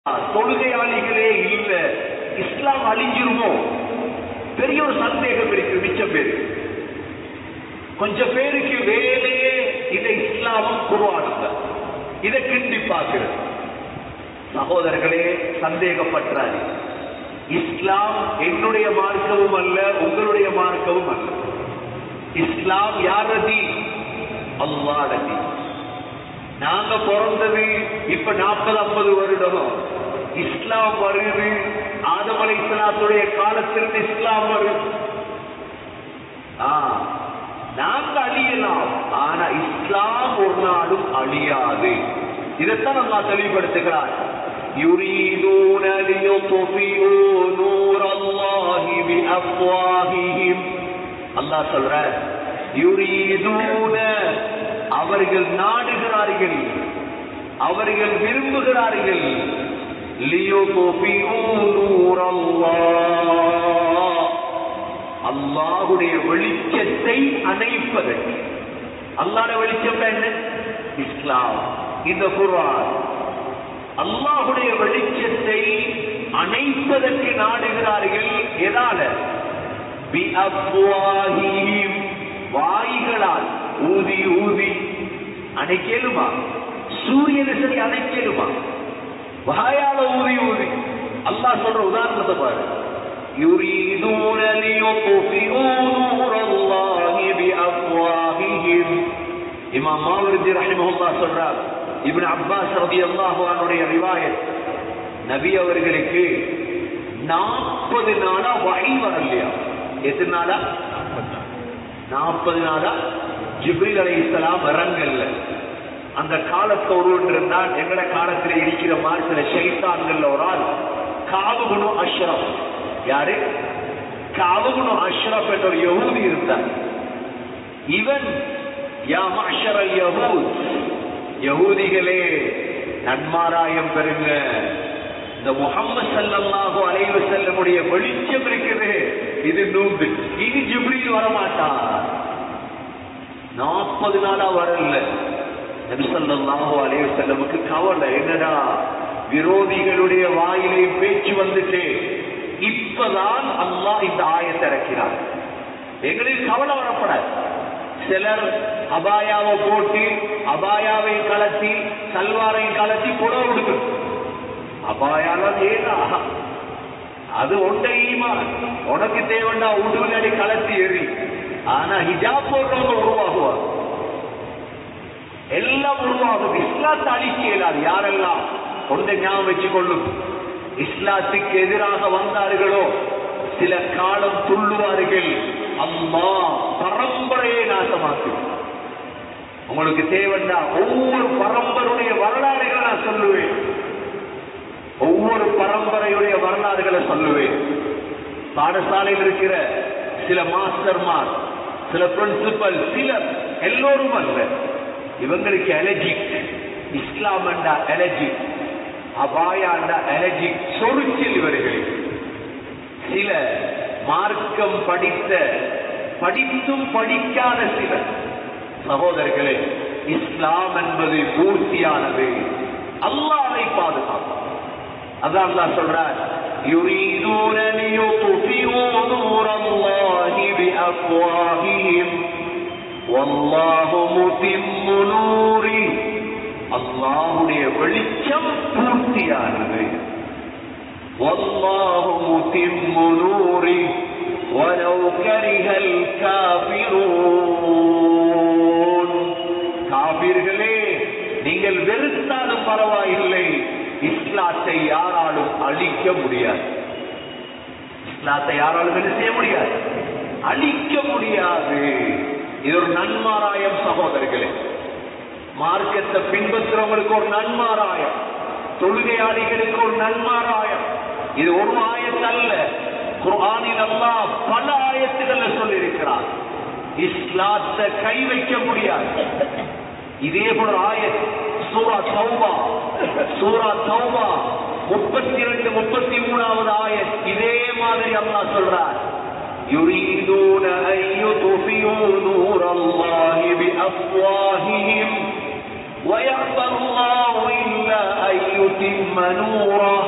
தொழுகையாளிகளே இல்ல இஸ்லாம் அழிஞ்சிருமோ பெரிய ஒரு சந்தேகம் இருக்கு மிச்சம் பேரு கொஞ்சம் பேருக்கு வேலையே இந்த இஸ்லாமும் குருவானுங்க இதை கிண்டி பார்க்கிறது சகோதரர்களே சந்தேகப்பட்டாரு இஸ்லாம் என்னுடைய மார்க்கவும் அல்ல உங்களுடைய மார்க்கவும் அல்ல இஸ்லாம் யாரதி அல்லாடதி நாங்க பிறந்தது இப்ப நாற்பது ஐம்பது வருடம் இஸ்லாம் வருது ஆதம் அலை இஸ்லாத்துடைய காலத்திலிருந்து இஸ்லாம் வருது ஆ, நாங்க அழியலாம் ஆனா இஸ்லாம் ஒரு நாளும் அழியாது இதைத்தான் நல்லா தெளிவுபடுத்துகிறார் يريدون ليطفئوا نور الله بأفواههم அல்லாஹ் சொல்ற யுரீதூன அவர்கள் நாடுகிறார்கள் அவர்கள் விரும்புகிறார்கள் லியுத்ஃபிஊ நூரல்லாஹ் அல்லாஹ்வுடைய வெளிச்சத்தை அணைப்பதற்கு அல்லாஹ்வுடைய வெளிச்சம் என்ன இஸ்லாம் இந்த குர்ஆன் அல்லாஹ்வுடைய வெளிச்சத்தை அணைப்பதற்கு நாடுகிறார்கள் எதால பிஅஃப்வாஹிஹிம் வாய்களால் ஊதி ஊதி அணைக்கலுமா சூரியனை சரி அணைக்கலுமா வாயால ஊதி ஊதி அல்லாஹ் சொல்ற உதாரணத்தை பாரு يريدون ليطفئوا نور الله بأفواههم இமாம் மாவரிதி ரஹிமஹுல்லா சொல்றார் இப்னு அப்பாஸ் ரலியல்லாஹு அன்ஹுடைய ரிவாயத் நபி அவர்களுக்கு நாற்பது நாளா வகை வரலையா எத்தனை நாளா நாற்பது நாளா ஜிப்ரில் அலைஹிஸ்ஸலாம் இறங்கல்ல அந்த காலத்துல ஒருவன் இருந்தால் எங்கட காலத்துல இருக்கிற மாதிரி சில ஷைத்தான்கள்ல ஒரு ஆள் காவுகுணு அஷ்ரப் யாரு காவுகுணு அஷ்ரப் என்ற ஒரு யஹூதி இருந்தார் இவன் யா மஷரல் யஹூத் யஹூதிகளே நன்மாராயம் பெறுங்க இந்த முகம்மது ஸல்லல்லாஹு அலைஹி வஸல்லமுடைய வெளிச்சம் இருக்குது இது நூந்து இனி ஜிப்ரீல் வரமாட்டார் நாற்பது நாளா வரல நபி ஸல்லல்லாஹு அலைஹி வஸல்லமுக்கு கவலை என்னடா விரோதிகளுடைய வாயிலே பேச்சு வந்துட்டு இப்பதான் அல்லாஹ் இந்த ஆயத்தை இறக்கிறார் எங்களுக்கு கவலை வரப்படாது சிலர் அபாயாவை போட்டு அபாயாவை கலத்தி சல்வாரை கலத்தி புடவை உடுக்கணும் அபாயால ஏதா அது ஒன்றை ஈமான் உனக்கு தேவைண்டா உடுவினடி கலத்தி எறி ஆனா ஹிஜாப் போடுறவங்க உருவாகுவாங்க எல்லாம் உருவாகுது இஸ்லாத்தை அழிக்க இயலாது யாரெல்லாம் ஒன்றை ஞாபகம் வச்சுக்கொள்ளும் இஸ்லாத்துக்கு எதிராக வந்தார்களோ சில காலம் துள்ளுவார்கள் அம்மா பரம்பரையை நாசமாக்கு உங்களுக்கு தேவைன்னா ஒவ்வொரு பரம்பரையுடைய வரலாறுகளை நான் சொல்லுவேன் ஒவ்வொரு பரம்பரையுடைய வரலாறுகளை சொல்லுவேன் பாடசாலையில் இருக்கிற சில மாஸ்டர்மார் சில பிரின்சிபல் சிலர் எல்லோரும் அல்ல இவங்களுக்கு அலர்ஜிக் இஸ்லாம் என்றா அலர்ஜிக் அபாயாண்டா அலர்ஜிக் சொருச்சல் இவர்களுக்கு சில மார்க்கம் படித்த படித்தும் படிக்காத சிலர் சகோதரர்களே இஸ்லாம் என்பது பூர்த்தியானது அல்லாவை பாதுகாப்பான் அதான் அல்லாஹ் சொல்றார் يريدون ليطفئوا نور الله بأفواههم والله متم نوره அல்லாஹுடைய வெளிச்சம் பூர்த்தியானது والله متم نوره ولو كره الكافرون காபிர்களே நீங்கள் வெறுத்தாலும் பரவாயில்லை இஸ்லாத்தை யாராலும் அழிக்க முடியாது இஸ்லாத்தை யாராலும் என்ன செய்ய முடியாது அழிக்க முடியாது இது ஒரு நன்மாராயம் சகோதரர்களே மார்க்கத்தை பின்பற்றுறவங்களுக்கு ஒரு நன்மாராயம் தொழுகையாளிகளுக்கு ஒரு நன்மாராயம் இது ஒரு ஆயத்தல்ல குர்ஆனில் அல்லாஹ் பல ஆயத்துகள்ல சொல்லியிருக்கிறார் இஸ்லாத்தை கை வைக்க முடியாது இதே போல ஆயத் சூரா தௌபா சூரா தௌபா முப்பத்தி ரெண்டு முப்பத்தி மூணாவது ஆயத் இதே மாதிரி அல்லாஹ் சொல்றார் يريدون أن يطفئوا نور الله بأفواههم ويأبى الله إلا أن يتم نوره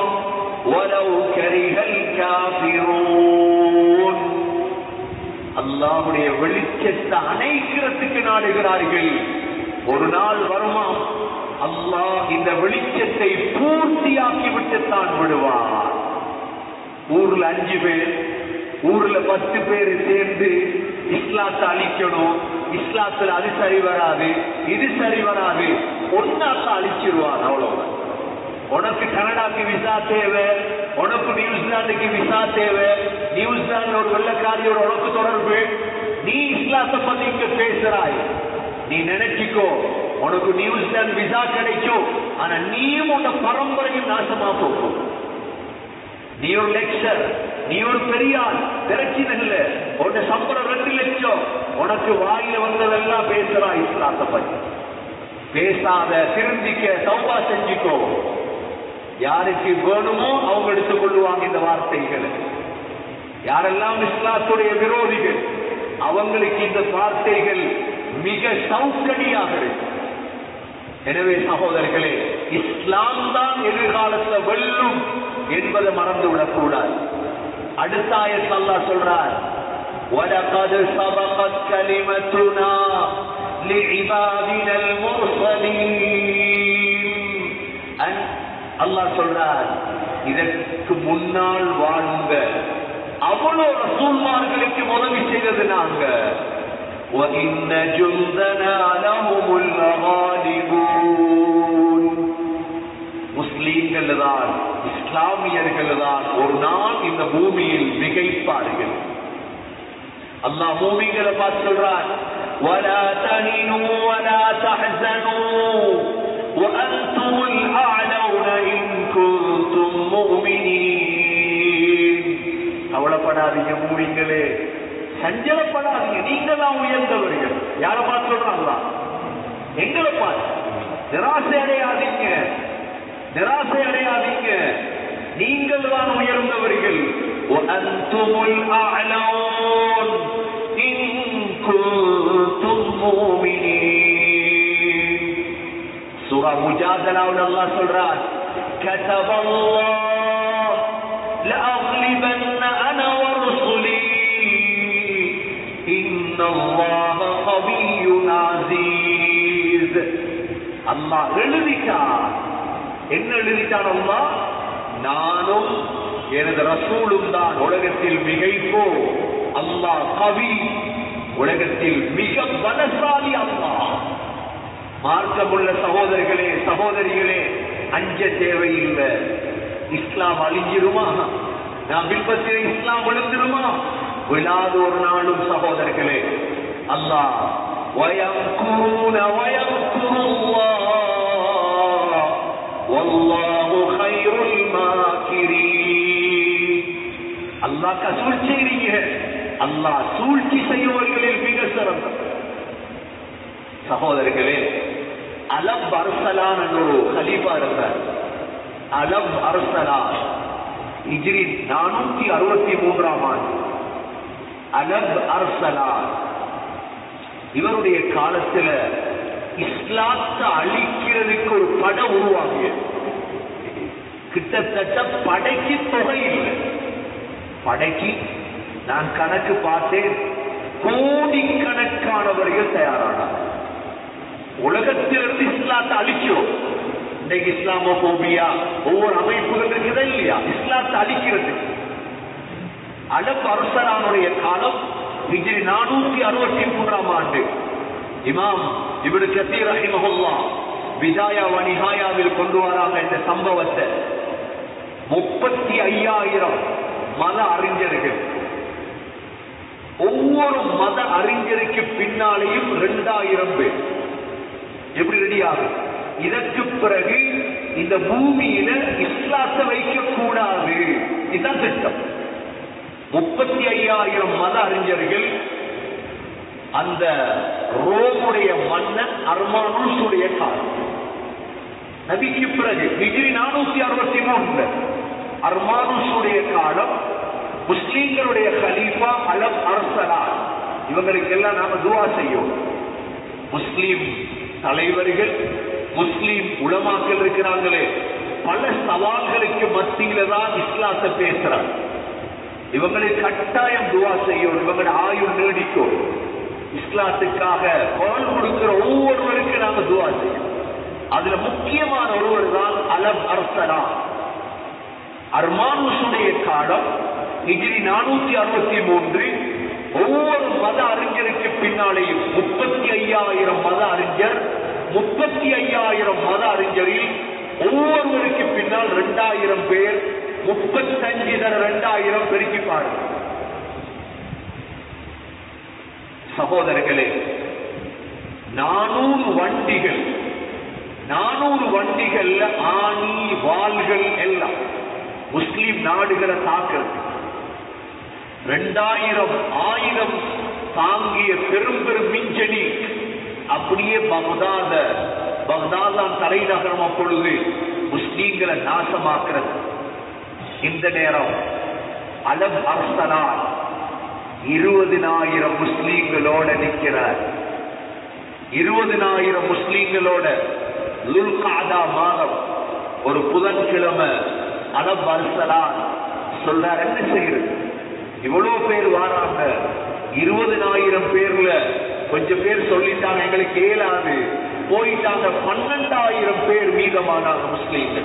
ولو كره الكافرون அல்லாஹுடைய வெளிச்சத்தை அணைக்கிறதுக்கு நாடுகிறார்கள் ஒரு நாள் வருமாம் அல்லாஹ் இந்த வெளிச்சத்தை பூர்த்தியாக்கி விட்டுத்தான் விடுவார் ஊர்ல அஞ்சு பேர் ஊர்ல பத்து பேர் சேர்ந்து இஸ்லாத்தை அழிக்கணும் இஸ்லாத்துல அது சரி வராது இது சரி வராது ஒன்னாக்க அழிச்சிருவான் அவ்வளவுதான் உனக்கு கனடாக்கு விசா தேவை உனக்கு நியூசிலாந்துக்கு விசா தேவை நியூசிலாந்து ஒரு வெள்ளக்காரியோட உனக்கு தொடர்பு நீ இஸ்லாத்தை பத்தி இங்க பேசுறாய் நீ நினைச்சுக்கோ உனக்கு நியூசிலாந்து விசா கிடைக்கும் ஆனா நீயும் உன்ன பரம்பரையும் நாசமா போகும் நீ ஒரு லெக்சர் நீ ஒரு பெரியார் பிரச்சனை இல்ல உன்ன சம்பளம் ரெண்டு லட்சம் உனக்கு வாயில வந்ததெல்லாம் பேசுறா இஸ்லாத்தை பத்தி பேசாத திருந்திக்க சௌபா செஞ்சுக்கோ யாருக்கு வேணுமோ அவங்க எடுத்துக் கொள்ளுவாங்க இந்த வார்த்தைகளை யாரெல்லாம் இஸ்லாத்துடைய விரோதிகள் அவங்களுக்கு இந்த வார்த்தைகள் மிக சௌக்கடியாக இருக்கு எனவே சகோதரர்களே இஸ்லாம் தான் எதிர்காலத்துல வெல்லும் என்பதை மறந்து விடக்கூடாது அடுத்த ஆயத்தில் அல்லாஹ் சொல்றார் وَلَقَدْ سَبَقَتْ كَلِمَتُنَا لِعِبَادِنَا الْمُرْسَلِينَ அன்- அல்லாஹ் சொல்றார் இதற்கு முன்னால் வாழ்ந்த அவ்வளவு ரசூல்மார்களுக்கு உதவி செய்தது நாங்க وَإِنَّ جُندَنَا لَهُمُ الْغَالِبُونَ முஸ்லீம்கள் தான் இஸ்லாமியர்கள் தான் ஒரு நாள் இந்த பூமியில் மிகைப்பார்கள் அல்லாஹ் பூமிகளை பார்த்து சொல்றான் ولا تهنوا ولا تحزنوا وأنتم الأعلون إن كنتم مؤمنين கவலைப்படாதீங்க மூவிங்களே சஞ்சலப்படாதீங்க நீங்க தான் உயர்ந்தவர்கள் யாரை பார்த்து சொல்றாங்களா எங்களை பார்த்து நிராசை அடையாதீங்க நிராசை அடையாதீங்க நீங்கள் தான் உயர்ந்தவர்கள் وأنتم الأعلون إن كنتم مؤمنين சூரா முஜாதலாவுல அல்லாஹ் சொல்றார் كتب الله لأغلبن أنا ورسلي إن الله قوي عزيز அல்லாஹ் எழுதிட்டார் என்ன எழுதிட்டான் அல்லாஹ் நானும் எனது ரசூலும் தான் உலகத்தில் மிகைப்போ அல்லாஹ் கவி உலகத்தில் மிக பலசாலி அல்லாஹ் மார்க்கமுள்ள சகோதரர்களே சகோதரிகளே அஞ்ச தேவையில்லை இஸ்லாம் அழிஞ்சிருமா நாம் விருப்பத்தில் இஸ்லாம் விழுந்துருமா விழாத ஒரு நாளும் சகோதரர்களே அல்லாஹ் ويمكرون ويمكر الله والله خير الماكرين அல்லாஹ் சூழ்ச்சி செய்றீங்க அல்லாஹ் சூழ்ச்சி செய்பவர்களில் மிக சிறந்த சகோதரர்களே அலம் அரசலான் என்ற ஒரு கலீஃபா இருந்தார் அலம் அரசலான் இஜ்ரி நானூத்தி அறுபத்தி மூன்றாம் ஆண்டு அலப் அரசலான் இவருடைய காலத்துல இஸ்லாத்தை அழிக்கிறதுக்கு ஒரு படம் உருவாகியது கிட்டத்தட்ட படைக்கு தொகை இல்லை படைக்கு நான் கணக்கு பார்த்தேன் கோடிக்கணக்கானவர்கள் தயாரானார் உலகத்திலிருந்து இஸ்லாத்தை அழிக்கிறோம் இன்னைக்கு இஸ்லாமோபோபியா ஒவ்வொரு அமைப்புகள் இருக்குதா இல்லையா இஸ்லாத்தை அழிக்கிறது அலப் அரசரானுடைய காலம் ஹிஜ்ரி நானூத்தி அறுபத்தி மூன்றாம் ஆண்டு இமாம் இவரு கத்தீர் ரஹிமஹுல்லா விஜாயா வனிஹாயாவில் கொண்டு வராங்க இந்த சம்பவத்தை முப்பத்தி ஐயாயிரம் மத அறிஞர்கள் ஒவ்வொரு மத அறிஞருக்கு பின்னாலேயும் இரண்டாயிரம் பேர் எப்படி ரெடி ஆகும் இதற்கு பிறகு இந்த பூமியில இஸ்லாத்தை வைக்க கூடாது இதுதான் திட்டம் முப்பத்தி ஐயாயிரம் மத அறிஞர்கள் அந்த ரோமுடைய மன்னன் அர்மானுடைய காலம் நபிக்கு பிறகு ஹிஜ்ரி நானூத்தி அறுபத்தி மூன்று அர்மானுடைய காலம் முஸ்லீம்களுடைய கலீஃபா அலம் அரசலார் இவங்களுக்கு எல்லாம் நாம துவா செய்யும் முஸ்லீம் தலைவர்கள் முஸ்லீம் உலமாக்கள் இருக்கிறாங்களே பல சவால்களுக்கு மத்தியில தான் இஸ்லாத்தை பேசுறாங்க இவங்களுக்கு கட்டாயம் துவா செய்யும் இவங்களோட ஆயுள் நீடிக்கும் இஸ்லாத்துக்காக குரல் கொடுக்கிற ஒவ்வொருவருக்கு நாங்க துவா செய்யும் அதுல முக்கியமான ஒருவர் தான் அலம் அரசனா அர்மானுஷுடைய காலம் ஹிஜ்ரி நானூத்தி அறுபத்தி மூன்று ஒவ்வொரு மத அறிஞருக்கு பின்னாலேயும் முப்பத்தி ஐயாயிரம் மத அறிஞர் முப்பத்தி ஐயாயிரம் மத அறிஞரில் ஒவ்வொருவருக்கு பின்னால் இரண்டாயிரம் பேர் முப்பத்தஞ்சு தர இரண்டாயிரம் பெருக்கி பாருங்க சகோதரர்களே நானூறு வண்டிகள் நானூறு வண்டிகள்ல ஆணி வாள்கள் எல்லாம் முஸ்லிம் நாடுகளை தாக்குறது ரெண்டாயிரம் ஆயிரம் தாங்கிய பெரும் பெரும் மிஞ்சனி அப்படியே பக்தாத பக்தாதான் தலைநகரம் அப்பொழுது முஸ்லீம்களை நாசமாக்குறது இந்த நேரம் அலம் அரசனால் இருபதினாயிரம் முஸ்லீம்களோட நிற்கிறார் இருபதினாயிரம் முஸ்லீம்களோட லுல்காதா மாதம் ஒரு புதன்கிழமை அலம் அரசலான் சொல்றார் என்ன செய்யறது இவ்வளவு பேர் வாராங்க இருபதினாயிரம் பேர்ல கொஞ்சம் பேர் சொல்லிட்டாங்க எங்களுக்கு ஏலாது போயிட்டாங்க பன்னெண்டாயிரம் பேர் மீதமானாங்க முஸ்லீம்கள்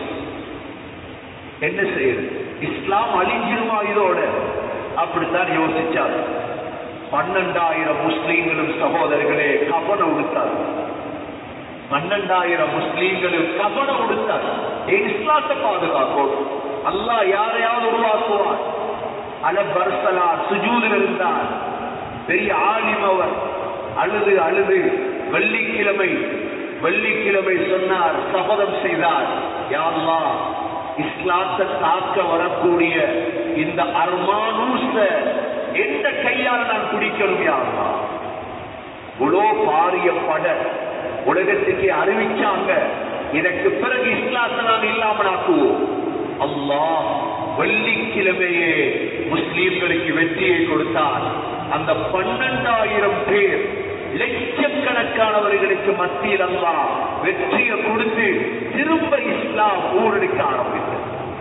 என்ன செய்யுது இஸ்லாம் அழிஞ்சிருமா இதோட அப்படித்தான் யோசிச்சார் பன்னெண்டாயிரம் முஸ்லீம்களும் சகோதரர்களே கபன உடுத்தார் பன்னெண்டாயிரம் முஸ்லீம்களும் கபன உடுத்தார் ஏன் இஸ்லாத்தை பாதுகாக்கும் அல்லாஹ் யாரையாவது உருவாக்குவார் அல பர்சலா சுஜூதில் இருந்தார் பெரிய ஆலிம் அவர் அழுது அழுது வெள்ளிக்கிழமை வெள்ளிக்கிழமை சொன்னார் சபதம் செய்தார் யாழ்லா இஸ்லாத்தை தாக்க வரக்கூடிய இந்த அர்மானூச எந்த கையால நான் குடிக்கணும் யாழ்லா இவ்வளோ பாரிய பட உலகத்துக்கு அறிவிச்சாங்க இதற்கு பிறகு இஸ்லாத்தை நான் இல்லாமல் ஆக்குவோம் அல்லாஹ் வெள்ளிக்கிழமையே முஸ்லீம்களுக்கு வெற்றியை கொடுத்தார் அந்த பன்னெண்டாயிரம் பேர் லட்சக்கணக்கானவர்களுக்கு மத்தியில் அல்லா வெற்றியை கொடுத்து திரும்ப இஸ்லாம் ஊரெடுக்க ஆரம்பித்தது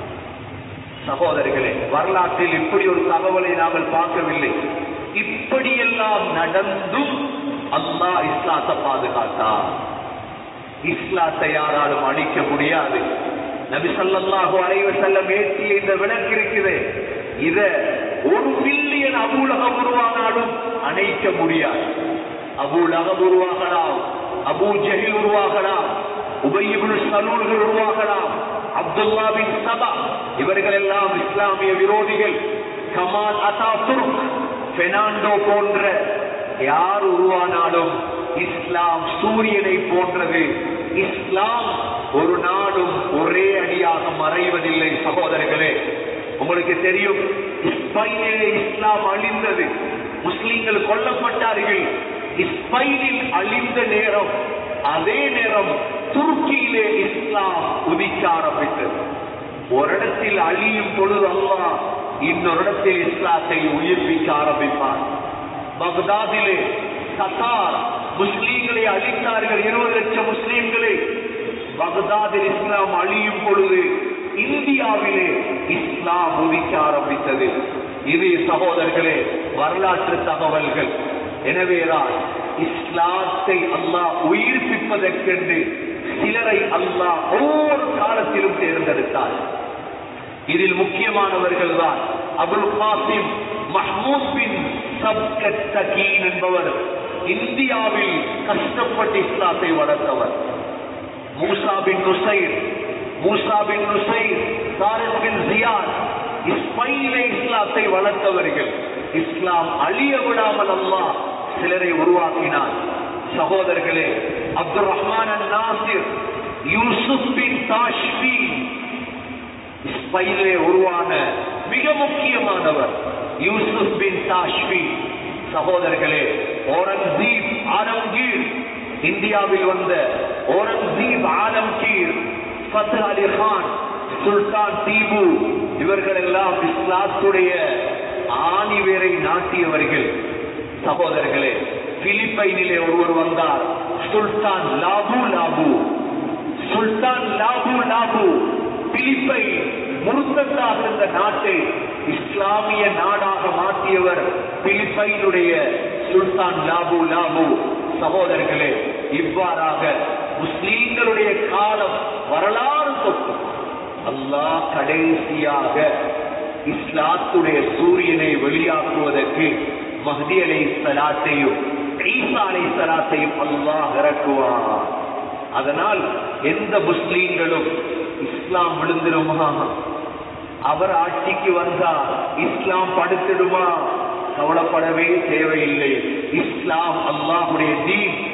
சகோதரர்களே வரலாற்றில் இப்படி ஒரு தகவலை நாங்கள் பார்க்கவில்லை இப்படியெல்லாம் நடந்தும் அல்லாஹ் இஸ்லாத்தை பாதுகாத்தார் இஸ்லாத்தை யாராலும் அழிக்க முடியாது நபி ஸல்லல்லாஹு அலைஹி வஸல்லம் ஏற்றிய இந்த விளக்கு இருக்குது இத ஒரு பில்லியன் அபூலகம் உருவானாலும் அணைக்க முடியாது அபூலகம் உருவாகலாம் அபூ ஜஹில் உருவாகலாம் உபயிபுல் சலூல்கள் உருவாகலாம் அப்துல்லா பின் சபா இவர்கள் எல்லாம் இஸ்லாமிய விரோதிகள் கமால் அசா துருக் பெர்னாண்டோ போன்ற யார் உருவானாலும் இஸ்லாம் சூரியனை போன்றது இஸ்லாம் ஒரு நாடும் ஒரே அடியாக மறைவதில்லை சகோதரர்களே உங்களுக்கு தெரியும் ஸ்பெயினிலே இஸ்லாம் அழிந்தது முஸ்லிம்கள் கொல்லப்பட்டார்கள் ஸ்பெயினில் அழிந்த நேரம் அதே நேரம் துருக்கியிலே இஸ்லாம் உதிக்க ஆரம்பித்தது ஒரு இடத்தில் அழியும் பொழுது அல்லாஹ் இன்னொரு இடத்தில் இஸ்லாத்தை உயிர்ப்பிக்க ஆரம்பிப்பார் பக்தாதிலே கத்தார் முஸ்லீம்களை அழித்தார்கள் இருபது லட்சம் முஸ்லீம்களை பக்தாதில் இஸ்லாம் அழியும் பொழுது இந்தியாவிலே இஸ்லாம் உதிக்க ஆரம்பித்தது இது சகோதரர்களே வரலாற்று தகவல்கள் எனவேதான் இஸ்லாத்தை அல்லாஹ் உயிர்ப்பிப்பதற்கென்று சிலரை அல்லாஹ் ஒவ்வொரு காலத்திலும் தேர்ந்தெடுத்தார் இதில் முக்கியமானவர்கள் தான் Abul Qasim Mahmud bin Sabuktigin என்பவர் இந்தியாவில் கஷ்டப்பட்டு இஸ்லாத்தை வளர்த்தவர் Musa bin Nusair Musa bin Nusair Tariq bin Ziyad இஸ்மையிலே இஸ்லாத்தை வளர்த்தவர்கள் இஸ்லாம் அழிய விடாமல் அல்லாஹ் சிலரை உருவாக்கினார் சகோதரர்களே அப்துல் ரஹ்மான் நாசிர் யூசுப் பின் தாஷ்பி இஸ்மையிலே உருவான மிக முக்கியமானவர் யூசுப் பின் தாஷ்பி சகோதரர்களே ஓரங்கசீப் ஆலம்கீர் இந்தியாவில் வந்த ஓரங்கசீப் ஆலம்கீர் ஃபத் அலி கான் சுல்தான் தீபு இவர்கள் எல்லாம் இஸ்லாத்துடைய ஆணிவேரை நாட்டியவர்கள் சகோதரர்களே பிலிப்பைனிலே ஒருவர் வந்தார் Sultan Lapu Lapu Sultan Lapu Lapu பிலிப்பை முருத்தத்தாக இருந்த நாட்டை இஸ்லாமிய நாடாக மாற்றியவர் பிலிப்பைனுடைய சுல்தான் லாபு லாபு சகோதரர்களே இவ்வாறாக முஸ்லீம்களுடைய காலம் வரலாறு தொட்டு அல்லாஹ் கடைசியாக இஸ்லாத்துடைய சூரியனை வெளியாக்குவதற்கு மஹதி அலை சலாத்தையும் ஈசா அலை சலாத்தையும் அல்லாஹ் இறக்குவார் அதனால் எந்த முஸ்லீம்களும் இஸ்லாம் விழுந்துருமா அவர் ஆட்சிக்கு வந்தா இஸ்லாம் படுத்திடுமா கவலைப்படவே தேவையில்லை இஸ்லாம் அல்லாஹுடைய தீன்